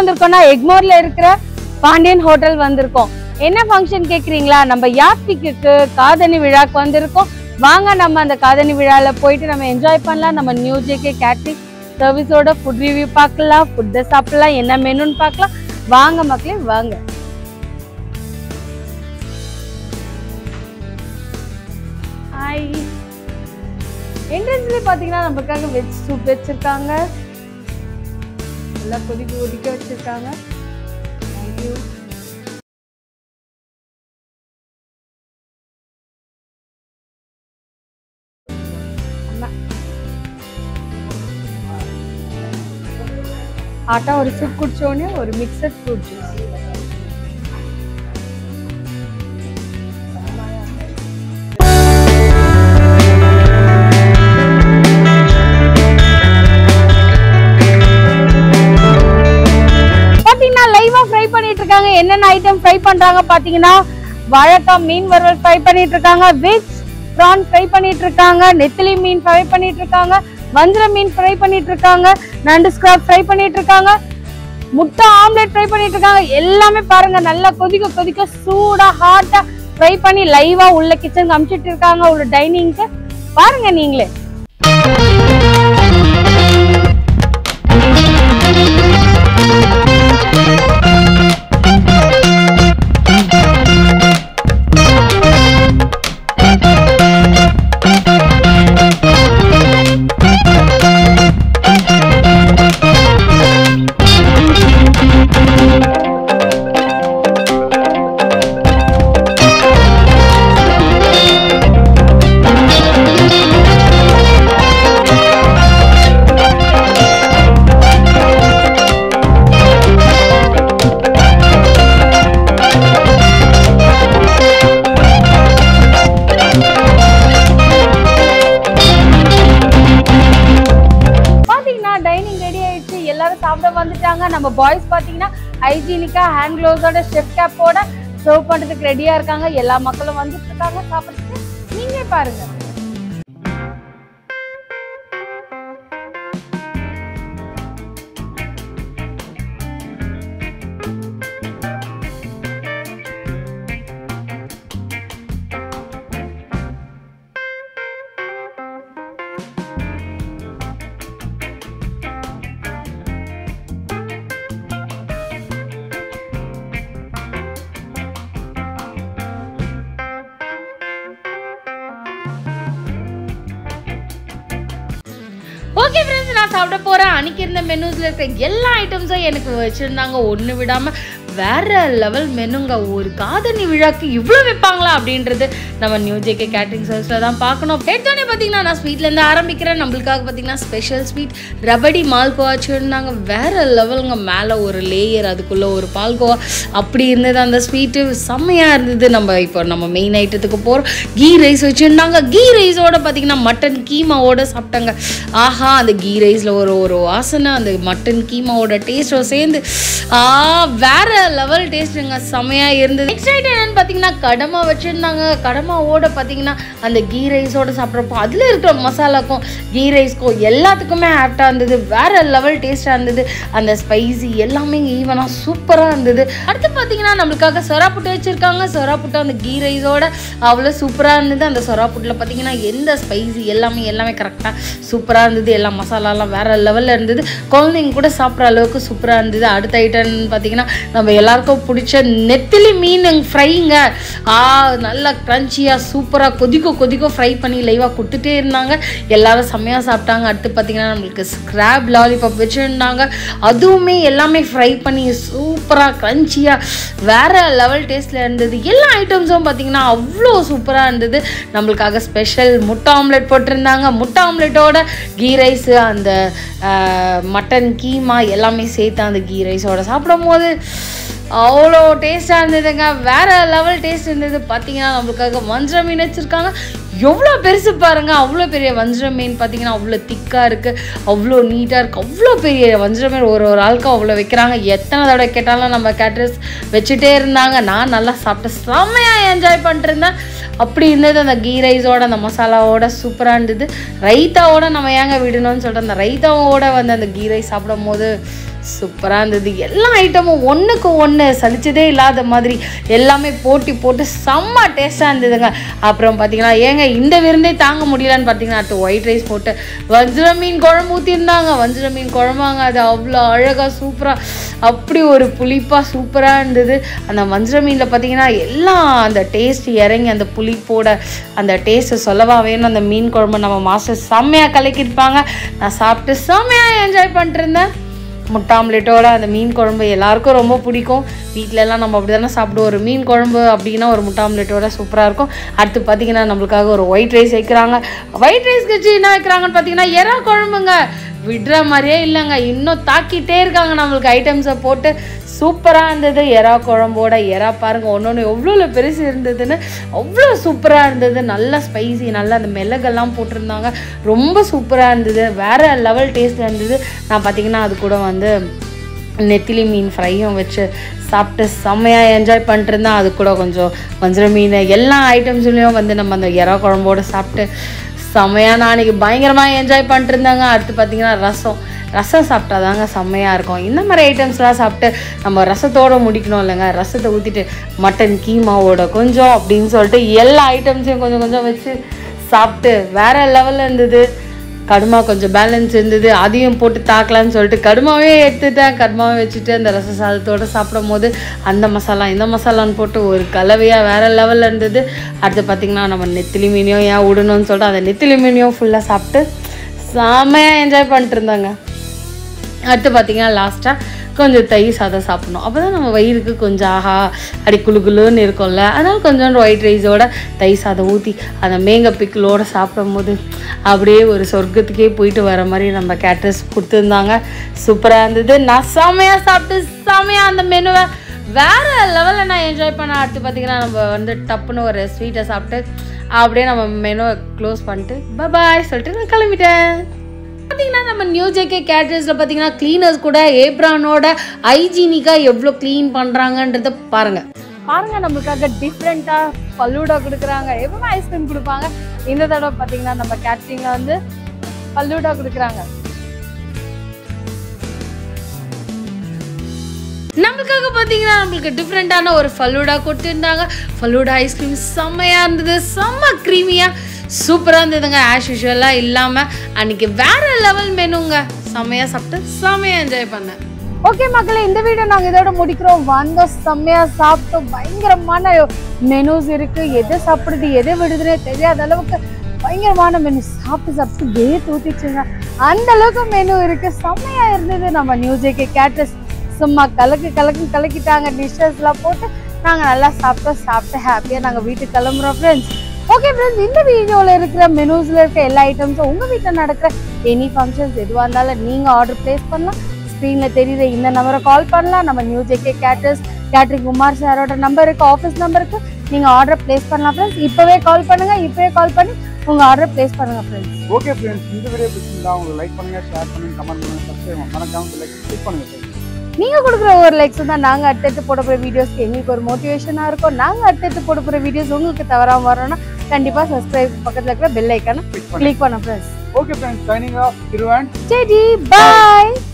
வந்திருக்கோம்னா எக்மோர்ல இருக்கிற பாண்டியன் ஹோட்டல் வந்திருக்கோம் என்ன ஃபங்க்ஷன் கேக்குறீங்களா நம்ம யாத்திக்கு காதணி விழாக்கு வந்திருக்கோம் வாங்க நம்ம அந்த காதணி விழால போயிட்டு நம்ம என்ஜாய் பண்ணலாம் நம்ம நியூ ஜேகே கேட்ரிங் சர்வீஸோட ஃபுட் ரிவ்யூ பார்க்கலாம் ஃபுட்டை சாப்பிடலாம் என்ன மெனுன்னு பார்க்கலாம் வாங்க மக்களே வாங்க ஹாய் என்ட்ரன்ஸ்ல பாத்தீங்கன்னா நமக்காக வெஜ் சூப் வச்சிருக்காங்க நல்லா கொதிக்க கொதிக்க வச்சிருக்காங்க தேங்க்யூ ஆட்டா ஒரு சூப் குடிச்ச உடனே ஒரு மிக்சட் ஃப்ரூட் ஜூஸ் பாத்தீங்கன்னா லைவா ஃப்ரை பண்ணிட்டு இருக்காங்க என்னென்ன ஐட்டம் ஃப்ரை பண்றாங்க பாத்தீங்கன்னா வாழைக்காய் மீன் வறுவல் ஃப்ரை பண்ணிட்டு இருக்காங்க வெஜ் ப்ரான் ஃப்ரை பண்ணிட்டு இருக்காங்க நெத்திலி மீன் ஃப்ரை பண்ணிட்டு இருக்காங்க வஞ்சர மீன் ஃப்ரை பண்ணிட்டு இருக்காங்க நண்டு ஸ்கிராப் ஃப்ரை பண்ணிட்டு இருக்காங்க முட்டை ஆம்லெட் ஃப்ரை பண்ணிட்டு இருக்காங்க எல்லாமே பாருங்க நல்லா கொதிக்க கொதிக்க சூடா ஹாட்டா ஃப்ரை பண்ணி லைவா உள்ள கிச்சனுக்கு அனுப்பிச்சிட்டு இருக்காங்க உள்ள டைனிங்க்கு பாருங்க நீங்களே பாத்தீங்கன்னா டைனிங் ரெடி ஆயிடுச்சு எல்லாரும் சாப்பிட வந்துட்டாங்க நம்ம பாய்ஸ் பாத்தீங்கன்னா ஹைஜீனிக்கா ஹேண்ட் க்ளோஸோட ஷெஃப் கேப்போட சர்வ் பண்றதுக்கு ரெடியா இருக்காங்க எல்லா மக்களும் வந்துட்டு இருக்காங்க சாப்பிடுறதுக்கு நீங்க பாருங்க ஓகே ஃப்ரெண்ட்ஸ் நான் சாப்பிட போறேன் அன்னைக்கு இருந்த மெனூஸ்ல இருக்க எல்லா ஐட்டம்ஸும் எனக்கு வச்சிருந்தாங்க ஒன்று விடாம வேற லெவல் மெனுங்க ஒரு காதணி விழாக்கு இவ்வளோ வைப்பாங்களா அப்படின்றது நம்ம நியூ ஜேகே கேட்டரிங் சர்வீஸில் தான் பார்க்கணும் எடுத்தோடனே பார்த்தீங்கன்னா நான் ஸ்வீட்லேருந்து ஆரம்பிக்கிறேன் நம்மளுக்காக பார்த்தீங்கன்னா ஸ்பெஷல் ஸ்வீட் ரபடி மால்கோவா வச்சுருந்தாங்க வேற லெவலுங்க மேலே ஒரு லேயர் அதுக்குள்ளே ஒரு பால்கோவா அப்படி இருந்தது அந்த ஸ்வீட்டு செம்மையாக இருந்தது நம்ம இப்போ நம்ம மெயின் ஐட்டத்துக்கு போகிறோம் கீ ரைஸ் வச்சுருந்தாங்க கீ ரைஸோட பார்த்தீங்கன்னா மட்டன் கீமாவோட சாப்பிட்டாங்க ஆஹா அந்த கீ ரைஸில் ஒரு ஒரு வாசனை அந்த மட்டன் கீமாவோட டேஸ்ட்டோட சேர்ந்து ஆ வேற லெவல் டேஸ்ட்டுங்க செமையாக இருந்தது நெக்ஸ்ட் ஐட்டம் என்னன்னு பார்த்தீங்கன்னா கடமா வச்சுருந்தாங்க கடமாவோட பார்த்தீங்கன்னா அந்த கீ ரைஸோட சாப்பிட்றப்போ அதில் இருக்கிற மசாலாக்கும் கீ ரைஸ்க்கும் எல்லாத்துக்குமே ஆப்டாக இருந்தது வேற லெவல் டேஸ்ட்டாக இருந்தது அந்த ஸ்பைசி எல்லாமே ஈவனாக சூப்பராக இருந்தது அடுத்து பார்த்தீங்கன்னா நம்மளுக்காக சொரா புட்டு வச்சுருக்காங்க சொரா புட்டு அந்த கீ ரைஸோட அவ்வளோ சூப்பராக இருந்தது அந்த சொரா புட்டில் பார்த்தீங்கன்னா எந்த ஸ்பைசி எல்லாமே எல்லாமே கரெக்டாக சூப்பராக இருந்தது எல்லா மசாலாலாம் வேற லெவலில் இருந்தது குழந்தைங்க கூட சாப்பிட்ற அளவுக்கு சூப்பராக இருந்தது அடுத்த ஐட்டம்னு பார்த்தீங்கன்னா நம்ம எல்லாருக்கும் பிடிச்ச நெத்திலி மீன் ஃப்ரைங்க ஆ நல்லா க்ரன்ச்சியாக சூப்பராக கொதிக்க கொதிக்க ஃப்ரை பண்ணி லைவாக கொடுத்துட்டே இருந்தாங்க எல்லாரும் செம்மையாக சாப்பிட்டாங்க அடுத்து பார்த்தீங்கன்னா நம்மளுக்கு ஸ்க்ராப் லாலிபாப் வச்சுருந்தாங்க அதுவுமே எல்லாமே ஃப்ரை பண்ணி சூப்பராக க்ரன்ச்சியாக வேற லெவல் டேஸ்ட்டில் இருந்தது எல்லா ஐட்டம்ஸும் பார்த்தீங்கன்னா அவ்வளோ சூப்பராக இருந்தது நம்மளுக்காக ஸ்பெஷல் முட்டை ஆம்லெட் போட்டிருந்தாங்க முட்டை ஆம்லெட்டோட கீ ரைஸ் அந்த மட்டன் கீமா எல்லாமே சேர்த்து அந்த கீ ரைஸோட சாப்பிடும் போது அவ்வளோ டேஸ்ட்டாக இருந்ததுங்க வேற லெவல் டேஸ்ட் இருந்தது பார்த்தீங்கன்னா நம்மளுக்காக வஞ்சர மீன் வச்சுருக்காங்க எவ்வளோ பெருசு பாருங்க அவ்வளோ பெரிய வஞ்சர மீன் பார்த்தீங்கன்னா அவ்வளோ திக்காக இருக்குது அவ்வளோ நீட்டாக இருக்குது அவ்வளோ பெரிய வஞ்சர மீன் ஒரு ஒரு ஆளுக்கு அவ்வளோ வைக்கிறாங்க எத்தனை தடவை கேட்டாலும் நம்ம கேட்ரஸ் வச்சுட்டே இருந்தாங்க நான் நல்லா சாப்பிட்டு செம்மையாக என்ஜாய் பண்ணிருந்தேன் அப்படி இருந்தது அந்த கீ ரைஸோட அந்த மசாலாவோட சூப்பராக இருந்தது ரைத்தாவோட நம்ம ஏங்க விடணும்னு சொல்லிட்டு அந்த ரைத்தாவோட வந்து அந்த கீ ரைஸ் சாப்பிடும் போது சூப்பராக இருந்தது எல்லா ஐட்டமும் ஒன்றுக்கு ஒன்று சலிச்சதே இல்லாத மாதிரி எல்லாமே போட்டி போட்டு செம்ம டேஸ்ட்டாக இருந்ததுங்க அப்புறம் பார்த்தீங்கன்னா ஏங்க இந்த விருந்தே தாங்க முடியலன்னு பார்த்தீங்கன்னா அடுத்து ஒயிட் ரைஸ் போட்டு வஞ்சிர மீன் குழம்பு ஊற்றிருந்தாங்க வஞ்சிர மீன் குழம்பாங்க அது அவ்வளோ அழகாக சூப்பராக அப்படி ஒரு புளிப்பாக சூப்பராக இருந்தது அந்த வஞ்சிர மீனில் பார்த்தீங்கன்னா எல்லாம் அந்த டேஸ்ட் இறங்கி அந்த புளிப்போட அந்த டேஸ்ட்டு சொல்லவா வேணும் அந்த மீன் குழம்பு நம்ம மாஸ்டர் செம்மையாக கலக்கியிருப்பாங்க நான் சாப்பிட்டு செம்மையாக என்ஜாய் பண்ணிட்டுருந்தேன் முட்டை ஆம்லெட்டோட அந்த மீன் குழம்பு எல்லாருக்கும் ரொம்ப பிடிக்கும் வீட்ல எல்லாம் நம்ம அப்படி தானே சாப்பிடுவோம் ஒரு மீன் குழம்பு அப்படின்னா ஒரு முட்டை ஆம்லெட்டோட சூப்பராக இருக்கும் அடுத்து பார்த்தீங்கன்னா நம்மளுக்காக ஒரு ஒயிட் ரைஸ் வைக்கிறாங்க ஒயிட் ரைஸ் கட்சி என்ன வைக்கிறாங்கன்னு பார்த்தீங்கன்னா எறா குழம்புங்க விடுற மாதிரியே இல்லைங்க இன்னும் தாக்கிட்டே இருக்காங்க நம்மளுக்கு ஐட்டம்ஸை போட்டு சூப்பராக இருந்தது எறா குழம்போட எறா பாருங்க ஒன்று ஒன்று எவ்வளோ பெருசு இருந்ததுன்னு அவ்வளோ சூப்பராக இருந்தது நல்லா ஸ்பைசி நல்லா அந்த மிளகெல்லாம் போட்டிருந்தாங்க ரொம்ப சூப்பராக இருந்தது வேற லெவல் டேஸ்ட் இருந்தது நான் பார்த்தீங்கன்னா அது கூட வந்து நெத்திலி மீன் ஃப்ரையும் வச்சு சாப்பிட்டு செம்மையாக என்ஜாய் பண்ணிட்டு இருந்தேன் அது கூட கொஞ்சம் வஞ்சிர மீன் எல்லா ஐட்டம்ஸ்லேயும் வந்து நம்ம அந்த எறா குழம்போட சாப்பிட்டு செம்மையாக நான் அன்றைக்கி பயங்கரமாக என்ஜாய் பண்ணிட்டு இருந்தாங்க அடுத்து பார்த்தீங்கன்னா ரசம் ரசம் சாப்பிட்டா தாங்க செம்மையாக இருக்கும் இந்த மாதிரி ஐட்டம்ஸ்லாம் சாப்பிட்டு நம்ம ரசத்தோடு முடிக்கணும் இல்லைங்க ரசத்தை ஊற்றிட்டு மட்டன் கீமாவோட கொஞ்சம் அப்படின்னு சொல்லிட்டு எல்லா ஐட்டம்ஸையும் கொஞ்சம் கொஞ்சம் வச்சு சாப்பிட்டு வேற லெவலில் இருந்தது கடுமா கொஞ்சம் பேலன்ஸ் இருந்தது அதையும் போட்டு தாக்கலான்னு சொல்லிட்டு கடுமாவே எடுத்துட்டேன் கடுமாவே வச்சுட்டு அந்த ரச சாதத்தோடு சாப்பிடும் போது அந்த மசாலா இந்த மசாலான்னு போட்டு ஒரு கலவையாக வேற லெவலில் இருந்தது அடுத்து பார்த்திங்கன்னா நம்ம நெத்திலி மீனையும் ஏன் விடணும்னு சொல்லிட்டு அந்த நெத்திலி மீனையும் ஃபுல்லாக சாப்பிட்டு செம்மையாக என்ஜாய் பண்ணிட்டு இருந்தாங்க அடுத்து பார்த்தீங்கன்னா லாஸ்ட்டாக கொஞ்சம் தயிர் சாதம் சாப்பிடணும் அப்போ தான் நம்ம வயிறுக்கு கொஞ்சம் ஆஹா அடி குளு குளுன்னு இருக்கும்ல அதனால் கொஞ்சோண்டு ஒயிட் ரைஸோட தயிர் சாதம் ஊற்றி அந்த மேங்க பிக்கிளோட சாப்பிடும்போது அப்படியே ஒரு சொர்க்கத்துக்கே போயிட்டு வர மாதிரி நம்ம கேட்டர்ஸ் கொடுத்துருந்தாங்க சூப்பராக இருந்தது நான் செம்மையாக சாப்பிட்டு செம்மையாக அந்த மெனுவை வேற லெவலில் நான் என்ஜாய் பண்ண அடுத்து பார்த்தீங்கன்னா நம்ம வந்து டப்புன்னு ஒரு ஸ்வீட்டை சாப்பிட்டு அப்படியே நம்ம மெனுவை க்ளோஸ் பண்ணிட்டு பபாய் சொல்லிட்டு நான் கிளம்பிட்டேன் பார்த்தீங்கன்னா நம்ம நியூ ஜேகே கேட்ரஸில் பார்த்தீங்கன்னா க்ளீனர்ஸ் கூட ஏப்ரானோட ஹைஜீனிக்காக எவ்வளோ க்ளீன் பண்ணுறாங்கன்றத பாருங்கள் பாருங்க நம்மளுக்காக டிஃப்ரெண்ட்டாக பல்லூடா கொடுக்குறாங்க எப்பவுமே ஐஸ்கிரீம் கொடுப்பாங்க இந்த தடவை பார்த்தீங்கன்னா நம்ம கேட்ரிங்கில் வந்து பல்லூடா கொடுக்குறாங்க நம்மளுக்காக பார்த்தீங்கன்னா நம்மளுக்கு டிஃப்ரெண்ட்டான ஒரு ஃபலூடா கொடுத்துருந்தாங்க ஃபலூடா ஐஸ்கிரீம் செம்மையாக இருந்தது செம்ம க்ரீமியாக சூப்பராக இருந்ததுங்க ஆஸ் யூஷுவலாக இல்லாமல் அன்றைக்கி வேற லெவல் மெனுங்க செம்மையாக சாப்பிட்டு செம்மையாக என்ஜாய் பண்ணேன் ஓகே மக்களே இந்த வீடியோ நாங்கள் இதோட முடிக்கிறோம் வந்தோம் செம்மையாக சாப்பிட்டோம் பயங்கரமான மெனூஸ் இருக்குது எதை சாப்பிடுறது எதை விடுதுன்னே தெரியாத அளவுக்கு பயங்கரமான மெனு சாப்பிட்டு சாப்பிட்டு வேர் தூத்திச்சுங்க அந்த அளவுக்கு மெனு இருக்கு செம்மையா இருந்தது நம்ம நியூ ஜேகே கேட்டஸ் சும்மா கலக்கு கலக்கு கலக்கிட்டாங்க டிஷ்ஷஸ்லாம் போட்டு நாங்கள் நல்லா சாப்பிட்டோம் சாப்பிட்டு ஹாப்பியாக நாங்கள் வீட்டுக்கு கிளம்புறோம் ஃப்ரெண்ட்ஸ் ஓகே ஃப்ரெண்ட்ஸ் இந்த வீடியோவில் இருக்கிற மெனூஸில் இருக்க எல்லா ஐட்டம்ஸும் உங்கள் வீட்டில் நடக்கிற எனி ஃபங்க்ஷன்ஸ் எதுவாக இருந்தாலும் நீங்கள் ஆர்டர் ப்ளேஸ் பண்ணலாம் ஸ்க்ரீனில் தெரியுற இந்த நம்பரை கால் பண்ணலாம் நம்ம new JK caterers catering Kumar சாரோட நம்பர் இருக்கு ஆஃபீஸ் நம்பருக்கு நீங்கள் ஆர்டர் ப்ளேஸ் பண்ணலாம் ஃப்ரெண்ட்ஸ் இப்போவே கால் பண்ணுங்கள் இப்போவே கால் பண்ணி உங்கள் ஆர்டர் ப்ளேஸ் பண்ணுங்கள் ஃப்ரெண்ட்ஸ் ஓகே ஃப்ரெண்ட்ஸ் இந்த வீடியோ பிடிச்சிருந்தா உங்களுக்கு லைக் பண்ணுங்க ஷேர் பண்ணுங்க கமெண்ட் பண்ணுங்க சப்ஸ்கிரைப் மறக்காம லைக் கிளிக் பண்ணுங்க friends. நீங்க கொடுக்குற ஒரு லைக்ஸ் தான் நாங்க அடுத்தடுத்து போட போற வீடியோஸ்க்கு எங்களுக்கு ஒரு மோட்டிவேஷனா இருக்கும் நாங்க அடுத்தடுத்து போட போற வீடியோஸ் உங்களுக்கு தவறாம வரணும்னா கண்டிப்பா சப்ஸ்கிரைப் பக்கத்துல இருக்கிற பெல் ஐக்கான Click பண்ணுங்க கிளிக் பண்ண friends okay friends signing off Thiruvan சரி பாய்